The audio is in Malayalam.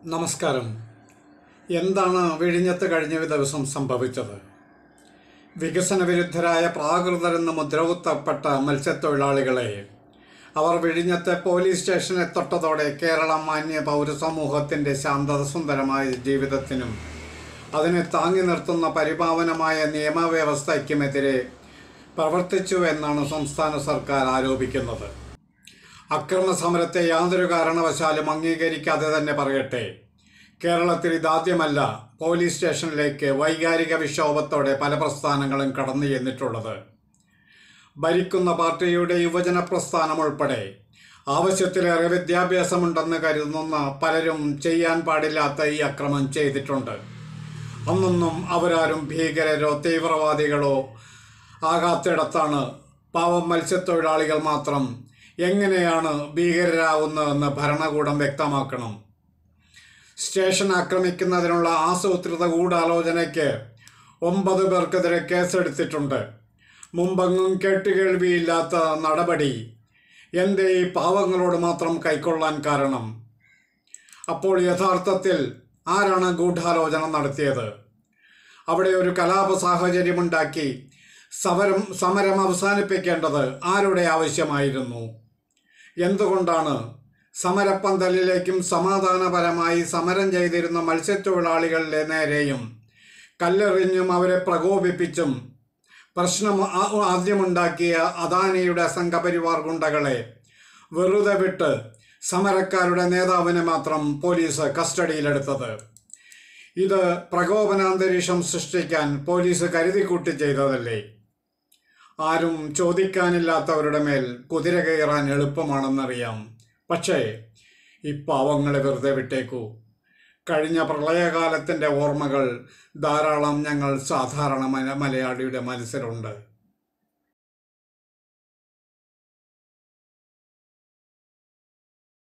നമസ്കാരം എന്താണ് വിഴിഞ്ഞത്ത് കഴിഞ്ഞ ദിവസം സംഭവിച്ചത് വികസന വിരുദ്ധരായ പ്രാകൃതരെന്ന് മുദ്രകുത്തപ്പെട്ട മത്സ്യത്തൊഴിലാളികളെ അവർ വിഴിഞ്ഞത്തെ പോലീസ് സ്റ്റേഷനെ തൊട്ടതോടെ കേരള മാന്യ പൗരസമൂഹത്തിൻ്റെ ശാന്തത സുന്ദരമായ ജീവിതത്തിനും അതിനെ താങ്ങി നിർത്തുന്ന പരിപാവനമായ നിയമവ്യവസ്ഥയ്ക്കുമെതിരെ പ്രവർത്തിച്ചു എന്നാണ് സംസ്ഥാന സർക്കാർ ആരോപിക്കുന്നത് അക്രമ സമരത്തെ യാതൊരു കാരണവശാലും അംഗീകരിക്കാതെ തന്നെ പറയട്ടെ കേരളത്തിൽ ഇതാദ്യമല്ല പോലീസ് സ്റ്റേഷനിലേക്ക് വൈകാരിക വിക്ഷോഭത്തോടെ പല പ്രസ്ഥാനങ്ങളും കടന്നു ചെന്നിട്ടുള്ളത് ഭരിക്കുന്ന പാർട്ടിയുടെ യുവജന പ്രസ്ഥാനം ഉൾപ്പെടെ ആവശ്യത്തിലേറെ വിദ്യാഭ്യാസമുണ്ടെന്ന് കരുതുന്ന പലരും ചെയ്യാൻ പാടില്ലാത്ത ഈ അക്രമം ചെയ്തിട്ടുണ്ട് അന്നൊന്നും അവരാരും ഭീകരരോ തീവ്രവാദികളോ ആകാത്തിടത്താണ് പാവം മത്സ്യത്തൊഴിലാളികൾ മാത്രം എങ്ങനെയാണ് ഭീകരരാകുന്നതെന്ന് ഭരണകൂടം വ്യക്തമാക്കണം സ്റ്റേഷൻ ആക്രമിക്കുന്നതിനുള്ള ആസൂത്രിത ഗൂഢാലോചനയ്ക്ക് ഒമ്പത് പേർക്കെതിരെ കേസെടുത്തിട്ടുണ്ട് മുമ്പെങ്ങും കേട്ടുകേൾവിയില്ലാത്ത നടപടി എന്തേ ഈ പാവങ്ങളോട് മാത്രം കൈക്കൊള്ളാൻ കാരണം അപ്പോൾ യഥാർത്ഥത്തിൽ ആരാണ് ഗൂഢാലോചന നടത്തിയത് അവിടെ ഒരു കലാപ സാഹചര്യമുണ്ടാക്കി സമരം സമരം അവസാനിപ്പിക്കേണ്ടത് ആരുടെ ആവശ്യമായിരുന്നു എന്തുകൊണ്ടാണ് സമരപ്പന്തലിലേക്കും സമാധാനപരമായി സമരം ചെയ്തിരുന്ന മത്സ്യത്തൊഴിലാളികളുടെ നേരെയും കല്ലെറിഞ്ഞും അവരെ പ്രകോപിപ്പിച്ചും പ്രശ്നം ആ- ആദ്യമുണ്ടാക്കിയ അദാനിയുടെ സംഘപരിവാർ ഗുണ്ടകളെ വെറുതെ വിട്ട് സമരക്കാരുടെ നേതാവിനെ മാത്രം പോലീസ് കസ്റ്റഡിയിലെടുത്തത് ഇത് പ്രകോപനാന്തരീക്ഷം സൃഷ്ടിക്കാൻ പോലീസ് കരുതിക്കൂട്ടി ചെയ്തതല്ലേ ആരും ചോദിക്കാനില്ലാത്തവരുടെ മേൽ കുതിര കയറാൻ എളുപ്പമാണെന്നറിയാം പക്ഷേ ഈ പാവങ്ങളെ വെറുതെ വിട്ടേക്കൂ കഴിഞ്ഞ പ്രളയകാലത്തിൻ്റെ ഓർമ്മകൾ ധാരാളം ഞങ്ങൾ സാധാരണ മല- മലയാളിയുടെ മനസ്സിലുണ്ട്